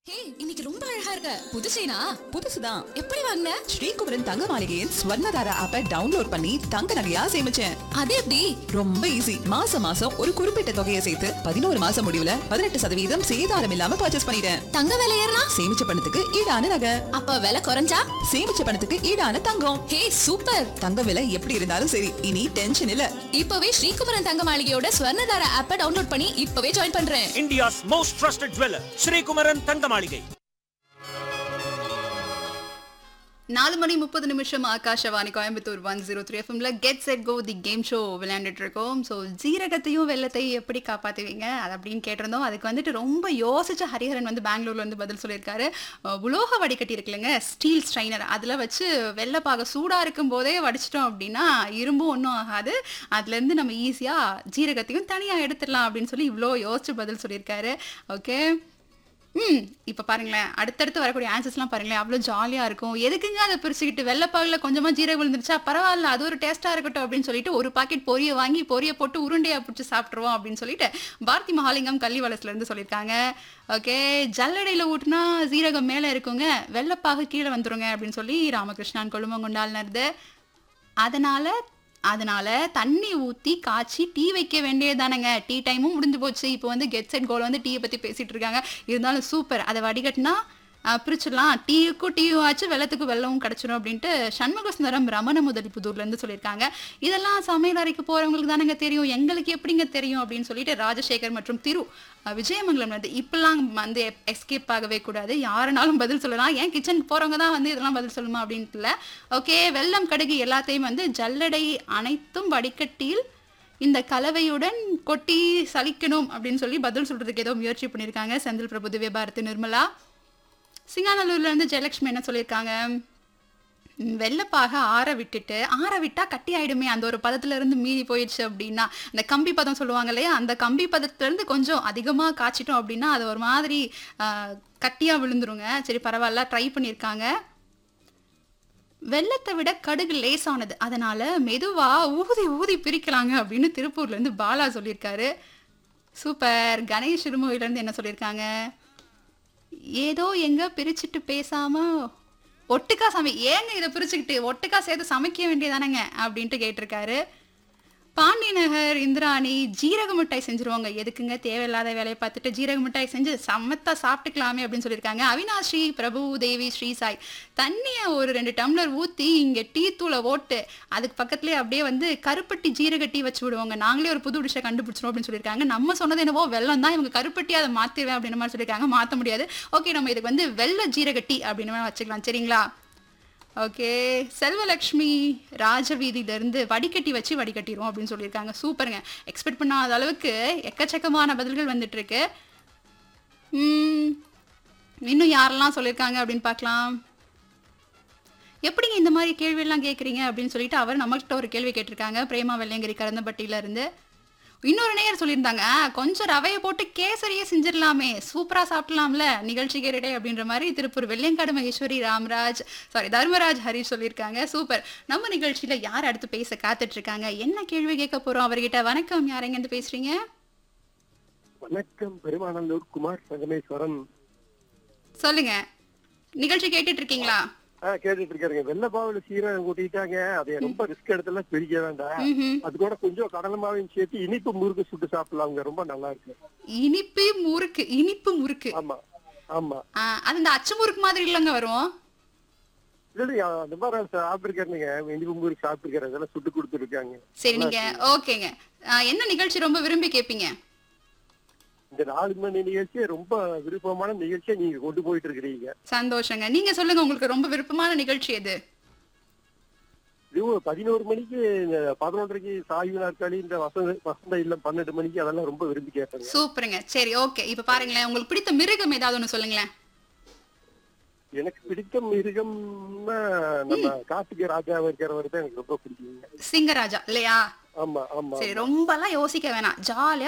ஏய் இன்னைக்கு ரொம்ப அழகா இருக்க புது செயினா புதுசுதான் எப்படி வாங்கின ஸ்ரீகுமரன் தங்க மாளிகையின் ஸ்வர்ணதாரா ஆப்பை டவுன்லோட் பண்ணி தங்க நகையா சேமிச்சேன் அது எப்படி ரொம்ப ஈஸி மாசம் மாசம் ஒரு குறிப்பிட்ட தொகையை சேர்த்து பதினோரு மாசம் முடிவுல பதினெட்டு சதவீதம் சேதாரம் இல்லாம பர்ச்சேஸ் பண்ணிட்டேன் தங்க விலை ஏறினா சேமிச்ச பணத்துக்கு ஈடான நகை அப்ப விலை குறைஞ்சா சேமிச்ச பணத்துக்கு ஈடான தங்கம் ஹே சூப்பர் தங்க விலை எப்படி இருந்தாலும் சரி இனி டென்ஷன் இல்ல இப்பவே ஸ்ரீகுமரன் தங்க மாளிகையோட ஸ்வர்ணதார ஆப்பை டவுன்லோட் பண்ணி இப்பவே ஜாயின் பண்றேன் India's most trusted jeweler, Sri Kumaran Tangamalige. நாலு மணி முப்பது நிமிஷம் Akashvani Coimbatore one zero three எஃப்எம்ல get set go the game show விளையாண்டுட்டு இருக்கோம் ஸோ ஜீரகத்தையும் வெள்ளத்தையும் எப்படி காப்பாற்றுவீங்க அது அப்படின்னு கேட்டிருந்தோம் அதுக்கு வந்துட்டு ரொம்ப யோசிச்ச ஹரிஹரன் வந்து பெங்களூர்ல வந்து பதில் சொல்லியிருக்காரு அஹ் உலோக வடிகட்டி இருக்குல்லங்க ஸ்டீல் ஸ்ட்ரைனர் அதில் வச்சு வெள்ளைப்பாக சூடாக இருக்கும் போதே வடிச்சிட்டோம் அப்படின்னா இரும்பும் ஒன்றும் ஆகாது அதுலேருந்து நம்ம ஈஸியாக ஜீரகத்தையும் தனியாக எடுத்துடலாம் அப்படின்னு சொல்லி இவ்வளோ யோசிச்சு பதில் சொல்லியிருக்காரு ஓகே ம் இப்போ பாருங்களேன் அடுத்தடுத்து வரக்கூடிய ஆன்சர்ஸ்லாம் பாருங்களேன் அவ்வளோ ஜாலியாக இருக்கும் எதுக்குங்க அதை பிரிச்சுக்கிட்டு வெள்ளைப்பாகில் கொஞ்சமாக ஜீரகம் விழுந்துருச்சா பரவாயில்ல அது ஒரு டேஸ்ட்டாக இருக்கட்டும் அப்படின்னு சொல்லிட்டு ஒரு பாக்கெட் பொரியை வாங்கி பொரியை போட்டு உருண்டையாக பிடிச்சி சாப்பிட்ருவோம் அப்படின்னு சொல்லிட்டு பாரதி மகாலிங்கம் கள்ளிவளத்துலேருந்து சொல்லியிருக்காங்க ஓகே ஜல்லடையில் ஊட்டினா ஜீரகம் மேலே இருக்குங்க வெள்ளைப்பாகு கீழே வந்துருங்க அப்படின்னு சொல்லி ராமகிருஷ்ணன் கொழுமங்குண்டால்னது அதனால அதனால தண்ணி ஊற்றி காய்ச்சி டீ வைக்க வேண்டியதானங்க டீ டைமும் முடிஞ்சு போச்சு இப்போ வந்து கெட் செட் கோல் வந்து டீயை பற்றி பேசிட்டு இருக்காங்க இருந்தாலும் சூப்பர் அதை வடிகட்டினா அஹ், பிரிச்சிடலாம் டீயுக்கும் டீயும் ஆச்சு வெள்ளத்துக்கும் வெள்ளமும் கிடச்சிரும் அப்படின்ட்டு சண்முக சுந்தரம் ரமண முதலி புதூர்லேருந்து சொல்லியிருக்காங்க இதெல்லாம் சமையல் அறைக்கு போகிறவங்களுக்கு தானங்க தெரியும் எங்களுக்கு எப்படிங்க தெரியும் அப்படின்னு சொல்லிட்டு ராஜசேகர் மற்றும் திரு அஹ், விஜயமங்கலம் வந்து இப்பெல்லாம் வந்து எஸ்கேப் ஆகவே கூடாது யாருனாலும் பதில் சொல்லலாம் ஏன் கிச்சனுக்கு போகிறவங்க தான் வந்து இதெல்லாம் பதில் சொல்லணுமா அப்படின்ட்டு இல்லை ஓகே வெள்ளம் கடுகு எல்லாத்தையும் வந்து ஜல்லடை அனைத்தும் வடிகட்டியில் இந்த கலவையுடன் கொட்டி சலிக்கணும் அப்படின்னு சொல்லி பதில் சொல்றதுக்கு ஏதோ முயற்சி பண்ணியிருக்காங்க செந்தில் பிரபு திவ்ய பாரதி நிர்மலா சிங்காநல்லூர்ல இருந்து ஜெயலட்சுமி என்ன சொல்லியிருக்காங்க ம், வெள்ளைப்பாக ஆற விட்டுட்டு ஆற விட்டா கட்டி ஆயிடுமே அந்த ஒரு பதத்துல இருந்து மீறி போயிடுச்சு அப்படின்னா இந்த கம்பி பதம் சொல்லுவாங்க இல்லையா அந்த கம்பி பதத்துல இருந்து கொஞ்சம் அதிகமா காய்ச்சிட்டோம் அப்படின்னா அது ஒரு மாதிரி ஆ, கட்டியா விழுந்துருங்க சரி பரவாயில்ல ட்ரை பண்ணியிருக்காங்க வெள்ளத்தை விட கடுகு லேசானது அதனால மெதுவா ஊதி ஊதி பிரிக்கலாங்க அப்படின்னு திருப்பூர்ல இருந்து பாலா சொல்லியிருக்காரு சூப்பர் கணேஷ் சிறுமுகையில இருந்து என்ன சொல்லியிருக்காங்க ஏதோ எங்க பிரிச்சுட்டு பேசாம ஒட்டுக்கா சமை ஏங்க இதை பிரிச்சுக்கிட்டு ஒட்டுக்கா சேர்த்து சமைக்க வேண்டியதானங்க அப்படின்ட்டு கேட்டிருக்காரு பாண்டி நகர் இந்திராணி ஜீரக மிட்டாய் செஞ்சுருவாங்க எதுக்குங்க தேவையில்லாத வேலையை பார்த்துட்டு ஜீரக மிட்டாய் செஞ்சு சமத்தா சாப்பிட்டுக்கலாமே அப்படின்னு சொல்லியிருக்காங்க அவினாஸ்ரீ பிரபு தேவி ஸ்ரீ சாய் தண்ணியை ஒரு ரெண்டு டம்ளர் ஊற்றி இங்கே டீ தூளை ஓட்டு அதுக்கு பக்கத்துலேயே அப்படியே வந்து கருப்பட்டி ஜீரக டீ வச்சு விடுவாங்க நாங்களே ஒரு புது டிஷ்ஷை கண்டுபிடிச்சிரும் அப்படின்னு சொல்லியிருக்காங்க நம்ம சொன்னது என்னவோ வெள்ளம் தான் இவங்க கருப்பட்டி அதை மாற்றிடுவேன் அப்படின்ற மாதிரி சொல்லியிருக்காங்க மாற்ற முடியாது ஓகே நம்ம இதுக்கு வந்து வெள்ளை ஜீரக டீ அப்படின்னு வேணா வச்சுக்கலாம் சரிங்களா ஓகே செல்வலக்ஷ்மி ராஜவீதியிலேருந்து வடிகட்டி வச்சு வடிகட்டிடுவோம் அப்படின்னு சொல்லியிருக்காங்க சூப்பருங்க எக்ஸ்பெக்ட் பண்ணாத அளவுக்கு எக்கச்சக்கமான பதில்கள் வந்துட்டு இருக்கு ம், இன்னும் யாரெல்லாம் சொல்லியிருக்காங்க அப்படின்னு பார்க்கலாம் எப்படிங்க இந்த மாதிரி கேள்வியெல்லாம் கேட்குறீங்க அப்படின்னு சொல்லிட்டு அவர் நம்மகிட்ட ஒரு கேள்வி கேட்டிருக்காங்க பிரேமா வெள்ளையங்கிரி கரந்தப்பட்டியில இருந்து இன்னொரு நேயர் சொல்லியிருந்தாங்க "ஆ, கொஞ்சம் ரவையை போட்டு கேசரியே செஞ்சிடலாமே சூப்பரா சாப்பிடலாம்ல நிகழ்ச்சி கேரடே அப்படின்ற மாதிரி திருப்பூர் வெள்ளையங்காடு மகேஸ்வரி ராம்ராஜ் சாரி தர்மராஜ் ஹரிஷ் சொல்லியிருக்காங்க சூப்பர் நம்ம நிகழ்ச்சியில யார் அடுத்து பேச காத்துட்டு இருக்காங்க என்ன கேள்வி கேட்க போறோம் அவர்கிட்ட வணக்கம் யார் எங்கேருந்து பேசுறீங்க வணக்கம் பெருமாநல்லூர் குமார் சங்கமேஸ்வரன் சொல்லுங்க நிகழ்ச்சி கேட்டுட்டு இருக்கீங்களா ஆ கேட்டுட்டு இருக்காருங்க வெள்ளப்பாவுல சீரகம் கூட்டிட்டாங்க அதை ரொம்ப ரிஸ்க் எடுத்தெல்லாம் பிரிக்க வேண்டாம் ம்ஹும். அது கூட கொஞ்சம் கடலமாவையும் சேர்த்து இனிப்பு முறுக்கு சுட்டு சாப்பிடலாங்க ரொம்ப நல்லா இருக்கு இனிப்பு முறுக்கு இனிப்பு முறுக்கு ஆமா ஆமா ஆ, அது இந்த அச்சு முறுக்கு மாதிரி இல்லைங்க வரும் இல்லையா அந்த மாதிரி சாப்பிட்டுருக்காருங்க இனிப்பு முறுக்கு சாப்பிட்டுருக்காரு அதெல்லாம் சுட்டு கொடுத்துருக்காங்க சரி நீங்க ஓகேங்க ஆ, என்ன நிகழ்ச்சி ரொம்ப விரும்பி கேட்பீங்க இந்த நாலு மணி நிகழ்ச்சியை ரொம்ப விருப்பமான நிகழ்ச்சியை நீங்க கொண்டு போயிட்டு இருக்கிறீங்க சந்தோஷங்க நீங்க சொல்லுங்க உங்களுக்கு ரொம்ப விருப்பமான நிகழ்ச்சி எது இது பதினோரு மணிக்கு இந்த பதினொன்றரைக்கு சாய்வு நாற்காலி இந்த வசந்த வசந்த இல்லம் பன்னெண்டு மணிக்கு அதெல்லாம் ரொம்ப விரும்பி கேட்பேங்க சூப்பருங்க சரி ஓகே இப்ப பாருங்களேன் உங்களுக்கு பிடித்த மிருகம் ஏதாவது ஒண்ணு சொல்லுங்களேன் எனக்கு பிடித்த மிருகம்னா நம்ம கார்த்திகை ராஜாவா இருக்கிறவர் தான் எனக்கு ரொம்ப பிடிக்குங்க சிங்கராஜா இல்லையா ஆமா ஆமா சரி ரொம்பலாம் யோசிக்க வேணாம் ஜாலியா